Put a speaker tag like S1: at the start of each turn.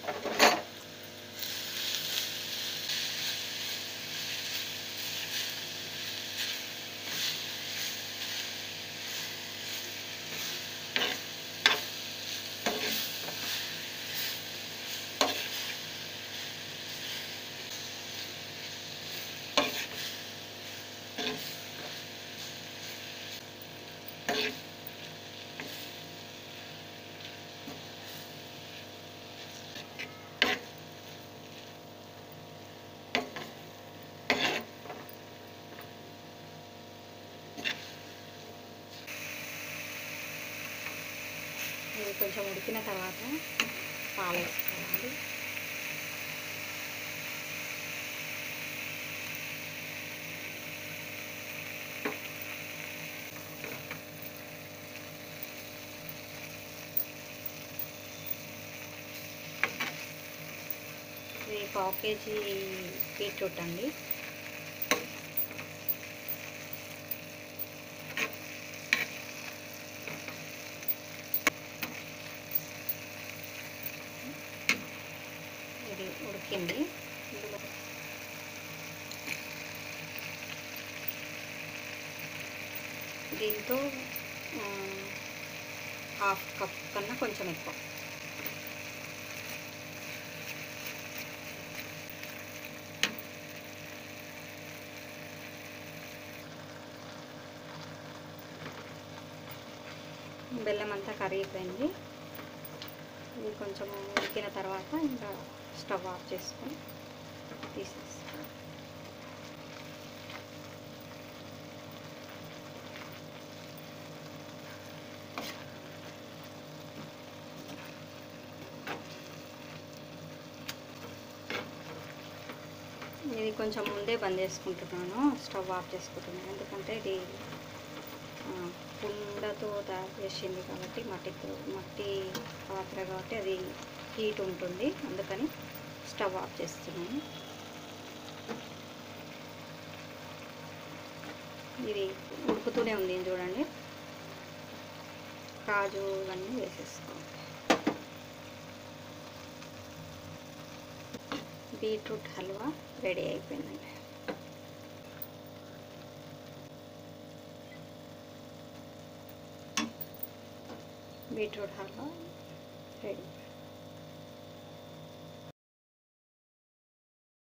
S1: ఇది కొంచెం ఉడికిన తర్వాత పాలు వేసుకోవాలి ఇది పావు కేజీ బీట్రూట్ అండి ఇది ఉడికింది ఇందులో దీంతో ఆ, హాఫ్ కప్ కన్నా కొంచెం ఎక్కువ బెల్లం అంతా కరిగిపోయింది ఇది కొంచెం ఉడికిన తర్వాత ఇంకా స్టవ్ ఆఫ్ చేసుకొని తీసేస్తాం ఇది కొంచెం ముందే బంద్ చేసుకుంటున్నాను స్టవ్ ఆఫ్ చేసుకుంటున్నాను ఎందుకంటే ఇది ఆ, కుండతో తయారు చేసింది కాబట్టి మట్టితో మట్టి పాత్ర కాబట్టి అది హీట్ ఉంటుంది అందుకని స్టవ్ ఆఫ్ చేస్తున్నాను ఇది ఉడుకుతూనే ఉంది ఇది చూడండి కాజు ఇవన్నీ వేసేసుకోవాలి బీట్రూట్ హల్వా రెడీ అయిపోయిందండి బీట్రూట్ హల్వా రెడీ